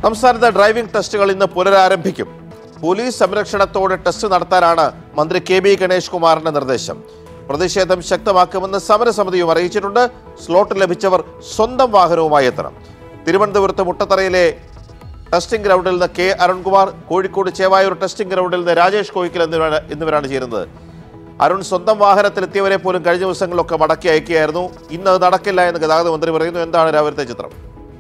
സംസ്ഥാനത്ത് ഡ്രൈവിംഗ് ടെസ്റ്റുകൾ ഇന്ന് പുനരാരംഭിക്കും പോലീസ് സംരക്ഷണത്തോടെ ടെസ്റ്റ് നടത്താനാണ് മന്ത്രി കെ ബി ഗണേഷ് കുമാറിന്റെ നിർദ്ദേശം പ്രതിഷേധം ശക്തമാക്കുമെന്ന് സമരസമിതിയും അറിയിച്ചിട്ടുണ്ട് സ്ലോട്ട് ലഭിച്ചവർ സ്വന്തം വാഹനവുമായി എത്തണം തിരുവനന്തപുരത്ത് മുട്ടത്തറയിലെ ടെസ്റ്റിംഗ് ഗ്രൗണ്ടിൽ നിന്ന് കെ അരുൺകുമാർ കോഴിക്കോട് ചേവായൂർ ടെസ്റ്റിംഗ് ഗ്രൗണ്ടിൽ നിന്ന് രാജേഷ് കോയിക്കൽ എന്നിവരാണ് എന്നിവരാണ് ചേരുന്നത് അരുൺ സ്വന്തം വാഹനത്തിലെത്തിയവരെ പോലും കഴിഞ്ഞ ദിവസങ്ങളിലൊക്കെ മടക്കി അയക്കുകയായിരുന്നു ഇന്ന് അത് നടക്കില്ല എന്ന് ഗതാഗത മന്ത്രി പറയുന്നു എന്താണ് രാവിലത്തെ ചിത്രം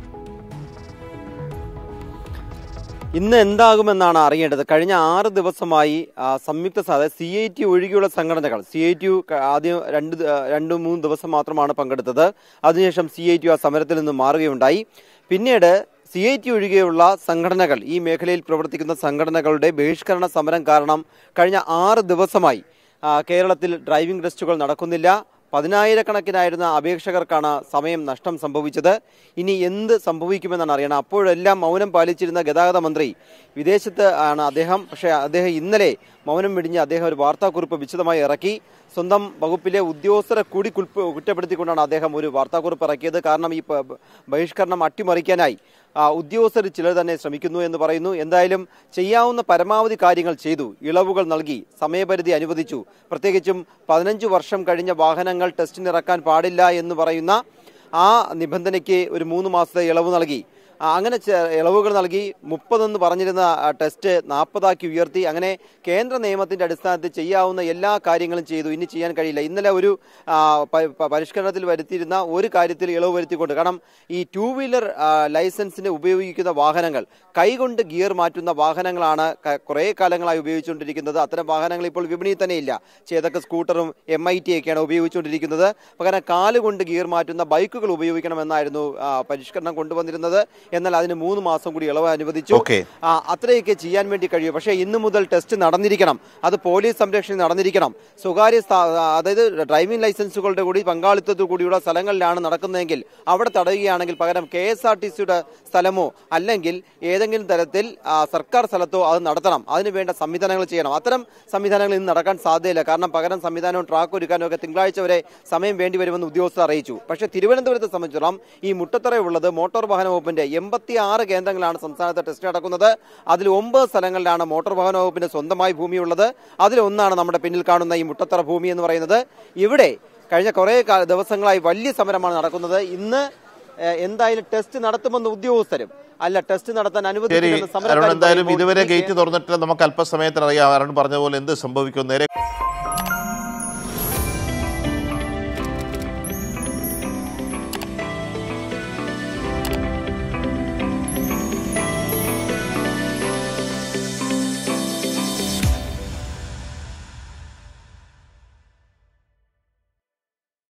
ഇന്ന് എന്താകുമെന്നാണ് അറിയേണ്ടത് കഴിഞ്ഞ ആറ് ദിവസമായി ആ, സംയുക്ത സാധ സി ഐ ടി ഒഴികെയുള്ള സംഘടനകൾ സി ഐ ടി യു ആദ്യം രണ്ട് ദ- രണ്ട് മൂന്ന് ദിവസം മാത്രമാണ് പങ്കെടുത്തത് അതിനുശേഷം സി ഐ ടി യു ആ സമരത്തിൽ നിന്ന് മാറുകയുണ്ടായി പിന്നീട് സി ഐ ടി ഒഴികെയുള്ള സംഘടനകൾ ഈ മേഖലയിൽ പ്രവർത്തിക്കുന്ന സംഘടനകളുടെ ബഹിഷ്കരണ സമരം കാരണം കഴിഞ്ഞ ആറ് ദിവസമായി ആ, കേരളത്തിൽ ഡ്രൈവിംഗ് ടെസ്റ്റുകൾ നടക്കുന്നില്ല പതിനായിരക്കണക്കിനായിരുന്ന അപേക്ഷകർക്കാണ് സമയം നഷ്ടം സംഭവിച്ചത് ഇനി എന്ത് സംഭവിക്കുമെന്നാണ് അറിയണം അപ്പോഴെല്ലാം മൗനം പാലിച്ചിരുന്ന ഗതാഗത മന്ത്രി വിദേശത്ത് ആണ് അദ്ദേഹം പക്ഷേ അദ്ദേഹം ഇന്നലെ മൗനം വെടിഞ്ഞ് അദ്ദേഹം ഒരു വാർത്താക്കുറിപ്പ് വിശദമായി ഇറക്കി സ്വന്തം വകുപ്പിലെ ഉദ്യോഗസ്ഥരെ കൂടി കുൽപ്പ- കുറ്റപ്പെടുത്തിക്കൊണ്ടാണ് അദ്ദേഹം ഒരു വാർത്താക്കുറിപ്പ് ഇറക്കിയത് കാരണം ഈ പ- ബഹിഷ്കരണം അട്ടിമറിക്കാനായി ആ, ഉദ്യോഗസ്ഥർ ചിലർ തന്നെ ശ്രമിക്കുന്നു എന്ന് പറയുന്നു എന്തായാലും ചെയ്യാവുന്ന പരമാവധി കാര്യങ്ങൾ ചെയ്തു ഇളവുകൾ നൽകി സമയപരിധി അനുവദിച്ചു പ്രത്യേകിച്ചും പതിനഞ്ച് വർഷം കഴിഞ്ഞ വാഹനങ്ങൾ ടെസ്റ്റിനിറക്കാൻ പാടില്ല എന്ന് പറയുന്ന ആ നിബന്ധനയ്ക്ക് ഒരു മൂന്ന് മാസത്തെ ഇളവ് നൽകി ആ, അങ്ങനെ ചെ- ഇളവുകൾ നൽകി മുപ്പതെന്ന് പറഞ്ഞിരുന്ന ആ, ടെസ്റ്റ് നാൽപ്പതാക്കി ഉയർത്തി അങ്ങനെ കേന്ദ്ര നിയമത്തിന്റെ അടിസ്ഥാനത്തിൽ ചെയ്യാവുന്ന എല്ലാ കാര്യങ്ങളും ചെയ്തു ഇനി ചെയ്യാൻ കഴിയില്ല ഇന്നലെ ഒരു ആ, പ- പ- പരിഷ്കരണത്തിൽ വരുത്തിയിരുന്ന ഒരു കാര്യത്തിൽ ഇളവ് വരുത്തിക്കൊണ്ട് കാരണം ഈ ടൂ വീലർ ആ, ലൈസൻസിന് ഉപയോഗിക്കുന്ന വാഹനങ്ങൾ കൈകൊണ്ട് ഗിയർ മാറ്റുന്ന വാഹനങ്ങളാണ് ക- കുറേ കാലങ്ങളായി ഉപയോഗിച്ചുകൊണ്ടിരിക്കുന്നത് അത്തരം വാഹനങ്ങൾ ഇപ്പോൾ വിപണിയിൽ തന്നെ ഇല്ല ചേതക്ക് സ്കൂട്ടറും എം ഐ ടി ഒക്കെയാണ് ഉപയോഗിച്ചുകൊണ്ടിരിക്കുന്നത് പകരം കാലുകൊണ്ട് ഗിയർ മാറ്റുന്ന ബൈക്കുകൾ ഉപയോഗിക്കണമെന്നായിരുന്നു ആ, പരിഷ്കരണം കൊണ്ടുവന്നിരുന്നത് എന്നാൽ അതിന് മൂന്ന് മാസം കൂടി ഇളവ് അനുവദിച്ചു ഓക്കെ ആ, അത്രയൊക്കെ ചെയ്യാൻ വേണ്ടി കഴിയും പക്ഷേ ഇന്നു മുതൽ ടെസ്റ്റ് നടന്നിരിക്കണം അത് പോലീസ് സംരക്ഷണം നടന്നിരിക്കണം സ്വകാര്യ സ്ഥാ- അതായത് ഡ്രൈവിംഗ് ലൈസൻസുകളുടെ കൂടി പങ്കാളിത്തത്തോടു കൂടിയുള്ള സ്ഥലങ്ങളിലാണ് നടക്കുന്നതെങ്കിൽ അവിടെ തടയുകയാണെങ്കിൽ പകരം കെ എസ് ആർ ടി സിയുടെ സ്ഥലമോ അല്ലെങ്കിൽ ഏതെങ്കിലും തരത്തിൽ ആ, സർക്കാർ സ്ഥലത്തോ അത് നടത്തണം അതിന് വേണ്ട സംവിധാനങ്ങൾ ചെയ്യണം അത്തരം സംവിധാനങ്ങൾ ഇന്ന് നടക്കാൻ സാധ്യതയില്ല കാരണം പകരം സംവിധാനവും ട്രാക്ക് ഒരുക്കാനും ഒക്കെ തിങ്കളാഴ്ച വരെ സമയം വേണ്ടി വരുമെന്ന് ഉദ്യോഗസ്ഥർ അറിയിച്ചു പക്ഷേ തിരുവനന്തപുരത്തെ സംബന്ധിച്ചിടത്തോളം ഈ മുട്ടത്തറയുള്ളത് മോട്ടോർ വാഹന വകുപ്പിന്റെ എൺപത്തി ആറ് കേന്ദ്രങ്ങളാണ് സംസ്ഥാനത്ത് ടെസ്റ്റ് നടക്കുന്നത് അതിൽ ഒമ്പത് സ്ഥലങ്ങളിലാണ് മോട്ടോർ വാഹന വകുപ്പിന്റെ സ്വന്തമായി ഭൂമിയുള്ളത് അതിലൊന്നാണ് നമ്മുടെ പിന്നിൽ കാണുന്ന ഈ മുട്ടത്തറ ഭൂമി എന്ന് പറയുന്നത് ഇവിടെ കഴിഞ്ഞ കുറേ കാ- ദിവസങ്ങളായി വലിയ സമരമാണ് നടക്കുന്നത് ഇന്ന് ഏഹ്, എന്തായാലും ടെസ്റ്റ് നടത്തുമെന്ന് ഉദ്യോഗസ്ഥരും അല്ല ടെസ്റ്റ് നടത്താൻ ശരി അനുവദിക്കില്ലെന്ന് അരുൺ സമരക്കാരും എന്തായാലും പറയുമ്പോൾ ഇതുവരെ ഈ ഗേറ്റ് തുറന്നിട്ടില്ല നമുക്ക് അല്പസമയത്തിനറിയാം അരുൺ പറഞ്ഞ പോലെ എന്ത് സംഭവിക്കും നേരെ